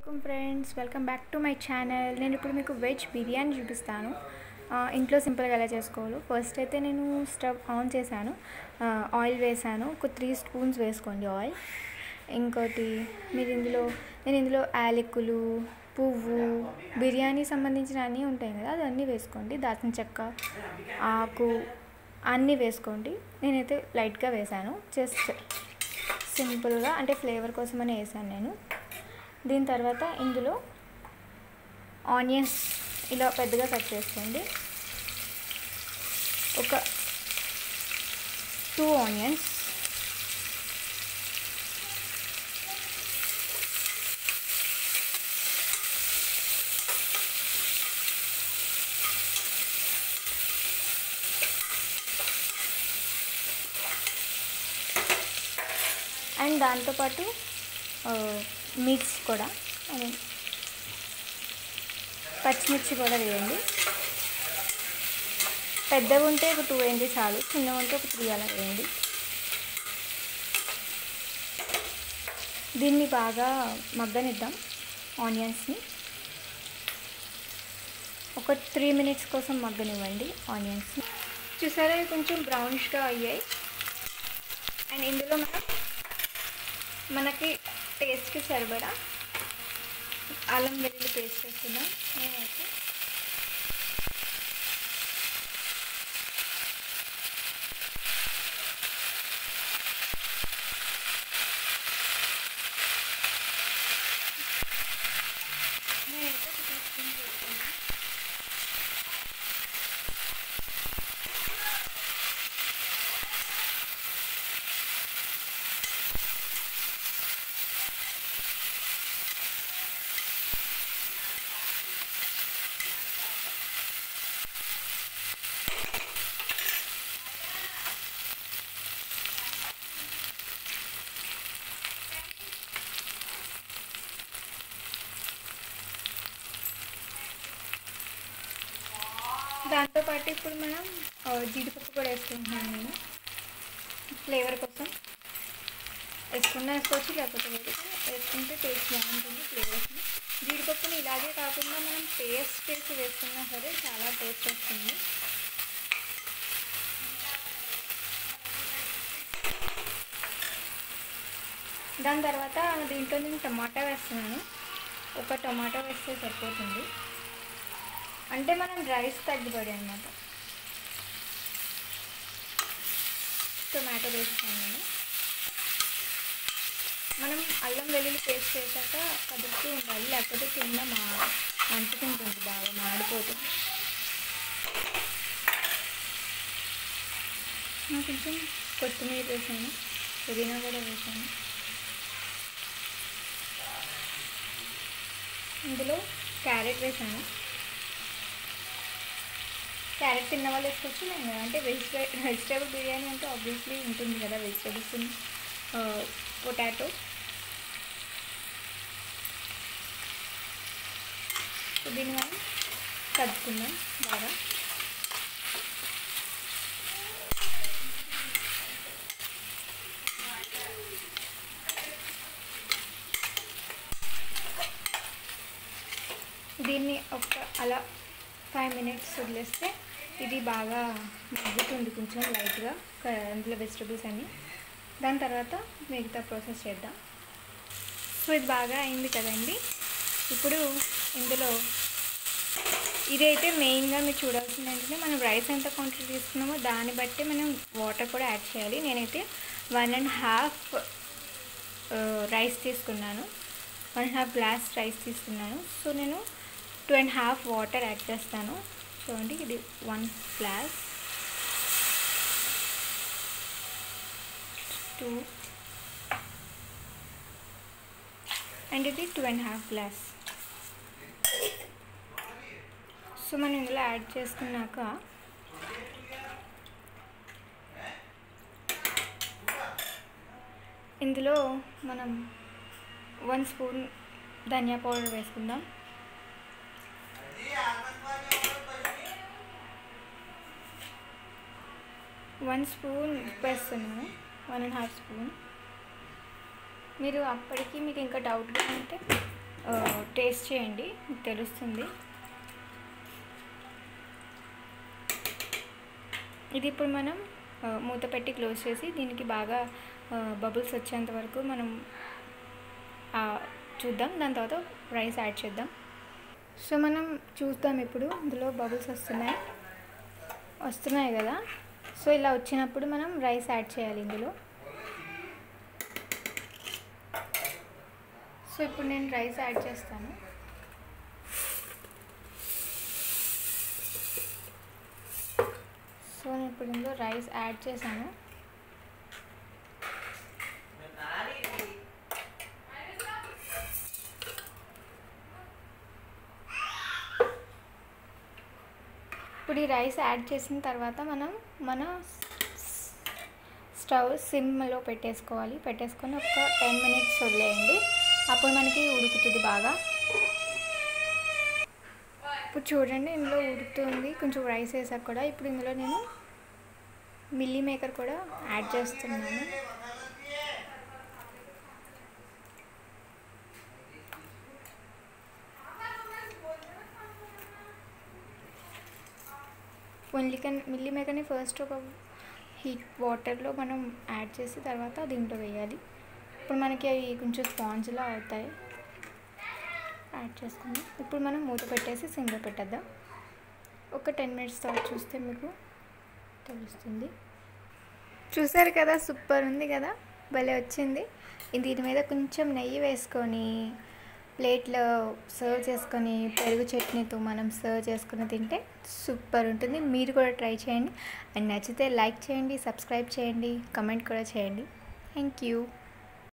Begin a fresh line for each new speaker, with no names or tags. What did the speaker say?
welcome friends welcome back to my channel నేను ఇప్పుడు మీకు వెజ్ బిర్యానీ చూపిస్తాను ఆ, ఇంట్లో సింపుల్గా ఎలా చేసుకోవాలో ఫస్ట్ అయితే నేను స్టవ్ ఆన్ చేశాను ఆ, ఆయిల్ వేసాను ఒక త్రీ స్పూన్స్ వేసుకోండి ఆయిల్ ఇంకోటి మీరు ఇందులో నేను ఇందులో యాలకులు పువ్వు బిర్యానీ సంబంధించిన అన్నీ ఉంటాయి కదా అది అన్నీ వేసుకోండి దాచిన చెక్క ఆకు అన్నీ వేసుకోండి నేనైతే లైట్గా వేసాను జస్ట్ సింపుల్గా అంటే ఫ్లేవర్ కోసమని వేసాను నేను దీని తర్వాత ఇందులో ఆనియన్స్ ఇలా పెద్దగా కట్ చేసుకోండి ఒక టూ ఆనియన్స్ అండ్ దాంతోపాటు మిర్చి కూడా ఐ మీన్ పచ్చిమిర్చి కూడా వేయండి పెద్దగా ఉంటే ఒక టూ వేయండి చాలు చిన్నగా ఉంటే ఒక త్రీ అలా వేయండి దీన్ని బాగా మగ్గనిద్దాం ఆనియన్స్ని ఒక త్రీ మినిట్స్ కోసం మగ్గనివ్వండి ఆనియన్స్ని చూసారా ఇవి కొంచెం బ్రౌనిష్గా అయ్యాయి అండ్ ఇందులో మనం మనకి టేస్ట్కి సరిపడా అల్లం వెల్లుల్లి పేస్ట్ వేస్తున్నాం నేనైతే నేనైతే ఒక టీ స్పూన్ వేసుకున్నాను దాంతోపాటు ఇప్పుడు మనం ఆ, జీడిపప్పు కూడా వేసుకుంటున్నాను నేను ఫ్లేవర్ కోసం వేసుకున్నా వేసుకోవచ్చు లేకపోతే లేదు వేసుకుంటే టేస్ట్ బాగుంటుంది ఫ్లేవర్స్ని జీడిపప్పుని ఇలాగే కాకుండా మనం పేస్ట్ చేసి వేసుకున్నా సరే చాలా టేస్ట్ వస్తుంది దాని తర్వాత దీంట్లో నేను టమాటా వేస్తున్నాను ఒక టమాటా వేస్తే సరిపోతుంది అంటే మనం రైస్ తగ్గిపడి అనమాట టొమాటో వేస్తాను నేను మనం అల్లం వెల్లుల్లి పేస్ట్ చేశాక కదుపుతూ ఉండాలి లేకపోతే కింద మా అంటుకుంటుంది బాగా మాడిపోతుంది నేను కొంచెం కొత్తిమీర వేసాను పుదీనా కూడా వేసాను ఇందులో క్యారెట్ వేసాను క్యారెట్ తిన్న వాళ్ళు వేసుకోవచ్చు నేను అంటే వెజిటే వెజిటేబుల్ బిర్యానీ అంటే ఆబ్వియస్లీ ఉంటుంది కదా వెజిటేబుల్స్ పొటాటో సో దీన్ని మనం కలుపుకుందాం బాగా దీన్ని ఒక అలా ఫైవ్ మినిట్స్ వదిలేస్తే ఇది బాగా మగ్గుతుంది కొంచెం లైట్గా క- అందులో వెజిటబుల్స్ అన్నీ దాని తర్వాత మిగతా ప్రాసెస్ చేద్దాం సో ఇది బాగా అయింది కదండి ఇప్పుడు ఇందులో ఇదైతే మెయిన్గా మీరు చూడాల్సింది ఏంటంటే మనం రైస్ ఎంత క్వాంటిటీ తీసుకున్నామో దాన్ని బట్టి మనం వాటర్ కూడా యాడ్ చేయాలి నేనైతే వన్ అండ్ హాఫ్ రైస్ తీసుకున్నాను one and half glass rice తీసుకున్నాను సో నేను two and half water add చేస్తాను చూడండి ఇది వన్ గ్లాస్ టూ అండ్ ఇది two and half glass so మనం ఇందులో యాడ్ చేసుకున్నాక ఇందులో మనం వన్ స్పూన్ ధనియా పౌడర్ వేసుకుందాం వన్ స్పూన్ ఉప్పు వేస్తున్నాను వన్ అండ్ హాఫ్ స్పూన్ మీరు అప్పటికి మీకు ఇంకా డౌట్గా ఉంటే టేస్ట్ చేయండి మీకు తెలుస్తుంది ఇది ఇప్పుడు మనం ఆ, మూత పెట్టి క్లోజ్ చేసి దీనికి బాగా బబుల్స్ వచ్చేంత వరకు మనం ఆ, చూద్దాం దాని తర్వాత రైస్ యాడ్ చేద్దాం సో మనం చూద్దాం ఇప్పుడు ఇందులో బబుల్స్ వస్తున్నాయి వస్తున్నాయి కదా సో ఇలా వచ్చినప్పుడు మనం రైస్ యాడ్ చేయాలి ఇందులో సో ఇప్పుడు నేను రైస్ యాడ్ చేస్తాను సో నేను ఇప్పుడు ఇందులో రైస్ యాడ్ చేశాను ఇప్పుడు ఈ రైస్ యాడ్ చేసిన తర్వాత మనం మన స్టవ్ సిమ్లో పెట్టేసుకోవాలి పెట్టేసుకొని ఒక టెన్ మినిట్స్ వదిలేయండి అప్పుడు మనకి ఉడుకుతుంది బాగా ఇప్పుడు చూడండి ఇందులో ఉడుకుతుంది కొంచెం రైస్ వేసాక కూడా ఇప్పుడు ఇందులో నేను మిల్లీ మేకర్ కూడా యాడ్ చేస్తున్నాను మిల్లికన్ మిల్లీ మేకర్ని ఫస్ట్ ఒక హీట్ వాటర్లో మనం యాడ్ చేసి తర్వాత దీంట్లో వేయాలి ఇప్పుడు మనకి అవి కొంచెం స్పాంజ్లా అవుతాయి యాడ్ చేసుకుందాం ఇప్పుడు మనం మూత పెట్టేసి సిమ్లో పెట్టేద్దాం ఒక టెన్ మినిట్స్ తర్వాత చూస్తే మీకు తెలుస్తుంది చూసారు కదా సూపర్ ఉంది కదా భలే వచ్చింది దీని మీద కొంచెం నెయ్యి వేసుకొని ప్లేట్లో సర్వ్ చేసుకొని పెరుగు చట్నీతో మనం సర్వ్ చేసుకుని తింటే సూపర్ ఉంటుంది మీరు కూడా ట్రై చేయండి అండ్ నచ్చితే లైక్ చేయండి సబ్స్క్రైబ్ చేయండి కమెంట్ కూడా చేయండి థ్యాంక్ యూ